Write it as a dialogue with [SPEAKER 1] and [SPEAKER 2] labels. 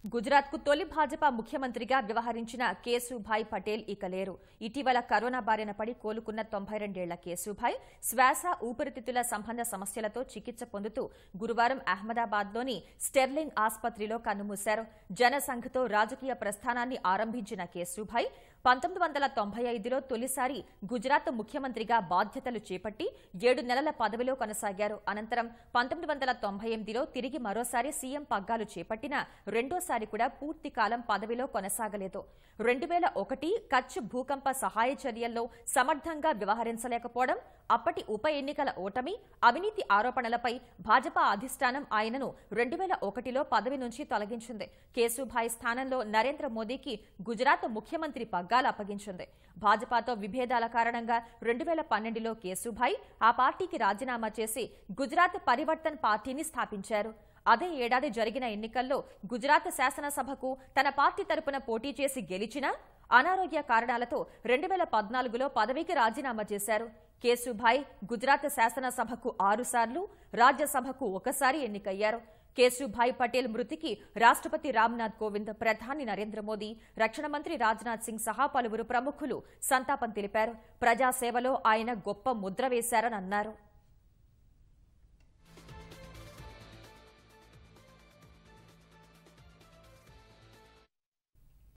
[SPEAKER 1] గుజరాత్కు తొలి భాజపా ముఖ్యమంత్రిగా వ్యవహరించిన కేశుభాయ్ పటేల్ ఇక లేరు ఇటీవల కరోనా బారిన పడి కోలుకున్న తొంభై రెండేళ్ల కేశుభాయ్ శ్వాస ఊపిరితిత్తుల సంబంధ సమస్యలతో చికిత్స పొందుతూ గురువారం అహ్మదాబాద్లోని స్టెర్లింగ్ ఆసుపత్రిలో కన్నుమూశారు జనసంఘ్తో రాజకీయ ప్రస్థానాన్ని ఆరంభించిన కేశుభాయ్ పంతొమ్మిది వందల తొంభై ఐదులో తొలిసారి గుజరాత్ ముఖ్యమంత్రిగా బాధ్యతలు చేపట్టి ఏడు నెలల పదవిలో కొనసాగారు అనంతరం పంతొమ్మిది వందల తొంభై ఎనిమిదిలో తిరిగి మరోసారి సీఎం పగ్గాలు చేపట్టిన రెండోసారి కూడా పూర్తి కాలం పదవిలో కొనసాగలేదు రెండు వేల ఒకటి కచ్ భూకంప సహాయ చర్యల్లో సమర్థంగా వ్యవహరించలేకపోవడం అప్పటి ఉప ఎన్నికల ఓటమి అవినీతి ఆరోపణలపై భాజపా అధిష్టానం ఆయనను రెండు వేల ఒకటిలో పదవి నుంచి తొలగించింది కేశుభాయ్ స్థానంలో నరేంద్ర మోదీకి గుజరాత్ ముఖ్యమంత్రి పగ్గాలు అప్పగించింది భాజపాతో విభేదాల కారణంగా రెండు వేల పన్నెండులో కేశుభాయ్ ఆ పార్టీకి రాజీనామా చేసి గుజరాత్ పరివర్తన్ పార్టీని స్థాపించారు అదే ఏడాది జరిగిన ఎన్నికల్లో గుజరాత్ శాసనసభకు తన పార్టీ తరపున పోటీ చేసి గెలిచినా అనారోగ్య కారణాలతో రెండు వేల పద్నాలుగులో పదవికి రాజీనామా చేశారు కేశుభాయ్ గుజరాత్ శాసనసభకు ఆరుసార్లు రాజ్యసభకు ఒకసారి ఎన్నికయ్యారు కేశుభాయ్ పటేల్ మృతికి రాష్ట్రపతి రామ్నాథ్ కోవింద్ ప్రధాని నరేంద్ర మోదీ రక్షణ మంత్రి రాజ్నాథ్ సింగ్ సహా పలువురు ప్రముఖులు సంతాపం తెలిపారు ప్రజాసేవలో ఆయన గొప్ప ముద్ర వేశారని అన్నారు